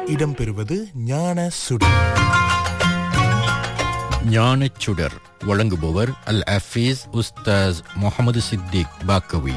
இடம்பெறுவது ஞான சுடர் ஞானச் சுடர் வழங்குபவர் அல் அஃபீஸ் உஸ்தாஸ் முகமது சித்திக் பாக்கவி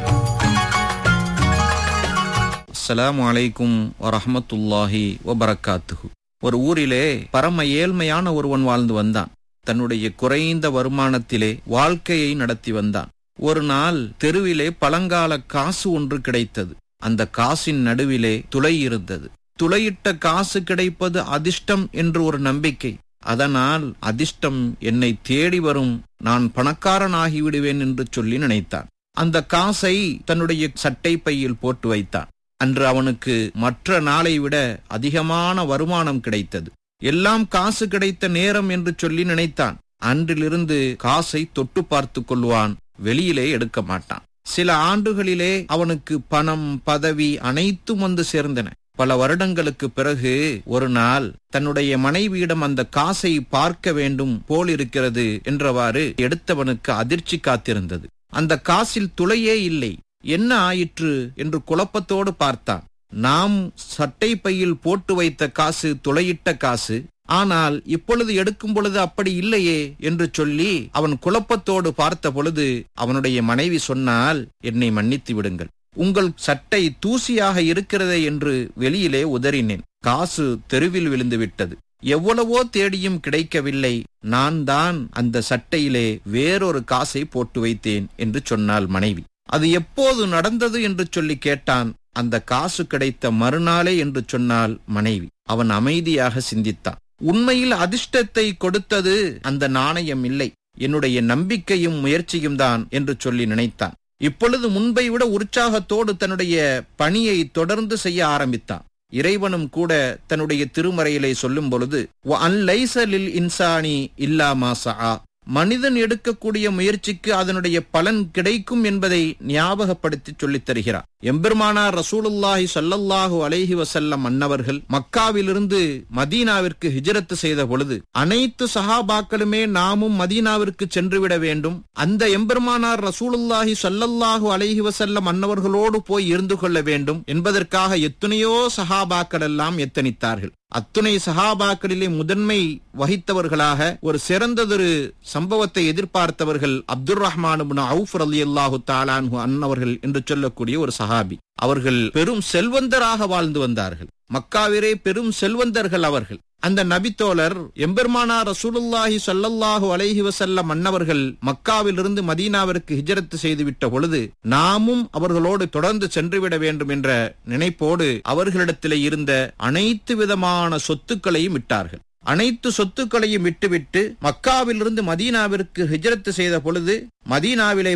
அஸ்ஸலாமு அலைக்கும் வரஹமத்துல்லாஹி வபரக்காத்துஹு ஒரு ஊரிலே பரம ஏழ்மையான ஒருவன் வாழ்ந்து வந்தான் தன்னுடைய குறைந்த வருமானத்திலே வாழ்க்கையை நடத்தி வந்தான் ஒரு நாள் தெருவிலே பழங்கால காசு ஒன்று கிடைத்தது அந்த காசின் நடுவிலே துளை இருந்தது துளையிட்ட காசு கிடைப்பது அதிர்ஷ்டம் என்று ஒரு நம்பிக்கை அதனால் அதிர்ஷ்டம் என்னை தேடி வரும் நான் பணக்காரனாகி விடுவேன் என்று சொல்லி நினைத்தான் அந்த காசை தன்னுடைய சட்டை பையில் போட்டு வைத்தான் அன்று அவனுக்கு மற்ற நாளை விட அதிகமான வருமானம் கிடைத்தது எல்லாம் காசு கிடைத்த நேரம் என்று சொல்லி நினைத்தான் அன்றிலிருந்து காசை தொட்டு பார்த்து கொள்வான் வெளியிலே எடுக்க மாட்டான் சில ஆண்டுகளிலே அவனுக்கு பணம் பதவி அனைத்தும் வந்து சேர்ந்தன பல வருடங்களுக்கு பிறகு ஒரு நாள் தன்னுடைய மனைவியிடம் அந்த காசை பார்க்க வேண்டும் போல் இருக்கிறது என்றவாறு எடுத்தவனுக்கு அதிர்ச்சி காத்திருந்தது அந்த காசில் துளையே இல்லை என்ன ஆயிற்று என்று குழப்பத்தோடு பார்த்தான் நாம் சட்டை பையில் போட்டு வைத்த காசு துளையிட்ட காசு ஆனால் இப்பொழுது எடுக்கும் பொழுது அப்படி இல்லையே என்று சொல்லி அவன் குழப்பத்தோடு பார்த்த பொழுது அவனுடைய மனைவி சொன்னால் என்னை மன்னித்து விடுங்கள் உங்கள் சட்டை தூசியாக இருக்கிறதே என்று வெளியிலே உதறினேன் காசு தெருவில் விழுந்து விட்டது எவ்வளவோ தேடியும் கிடைக்கவில்லை நான் தான் அந்த சட்டையிலே வேறொரு காசை போட்டு வைத்தேன் என்று சொன்னாள் மனைவி அது எப்போது நடந்தது என்று சொல்லி கேட்டான் அந்த காசு கிடைத்த மறுநாளே என்று சொன்னால் மனைவி அவன் அமைதியாக சிந்தித்தான் உண்மையில் அதிர்ஷ்டத்தை கொடுத்தது அந்த நாணயம் இல்லை என்னுடைய நம்பிக்கையும் முயற்சியும் தான் என்று சொல்லி நினைத்தான் இப்பொழுது முன்பை விட உற்சாகத்தோடு தன்னுடைய பணியை தொடர்ந்து செய்ய ஆரம்பித்தான் இறைவனும் கூட தன்னுடைய திருமறையிலே சொல்லும் பொழுது அன்லைசலில் இன்சானி இல்லா மாசா மனிதன் எடுக்கக்கூடிய முயற்சிக்கு அதனுடைய பலன் கிடைக்கும் என்பதை ஞாபகப்படுத்தி சொல்லித் தருகிறார் எம்பெருமானார் ரசூலுல்லாஹி சல்லல்லாஹு அலைஹி வசல்லம் அன்னவர்கள் மக்காவிலிருந்து மதீனாவிற்கு ஹிஜரத்து செய்த பொழுது அனைத்து சஹாபாக்களுமே நாமும் மதீனாவிற்கு சென்றுவிட வேண்டும் அந்த எம்பெருமானார் ரசூலுல்லாஹி சல்லல்லாஹு அலைஹி வசல்லம் அன்னவர்களோடு போய் இருந்து கொள்ள வேண்டும் என்பதற்காக எத்தனையோ சஹாபாக்கள் எல்லாம் எத்தனித்தார்கள் அத்துணை சஹாபாக்களிலே முதன்மை வகித்தவர்களாக ஒரு சிறந்ததொரு சம்பவத்தை எதிர்பார்த்தவர்கள் அப்துல் ரஹ்மான் அவுஃப் அலி அல்லாஹு தாலான்ஹு அன்னவர்கள் என்று சொல்லக்கூடிய ஒரு சஹாபி அவர்கள் பெரும் செல்வந்தராக வாழ்ந்து வந்தார்கள் மக்காவிலே பெரும் செல்வந்தர்கள் அவர்கள் அந்த நபித்தோழர் எம்பெருமானா ரசூலுல்லாஹி சல்லல்லாஹு அலைஹி வசல்லம் மன்னவர்கள் மக்காவிலிருந்து மதீனாவிற்கு ஹிஜரத்து செய்துவிட்ட பொழுது நாமும் அவர்களோடு தொடர்ந்து சென்றுவிட வேண்டும் என்ற நினைப்போடு அவர்களிடத்திலே இருந்த அனைத்து விதமான சொத்துக்களையும் விட்டார்கள் அனைத்து சொத்துக்களையும் விட்டுவிட்டு மக்காவிலிருந்து மதீனாவிற்கு ஹிஜரத்து செய்த பொழுது மதீனாவிலே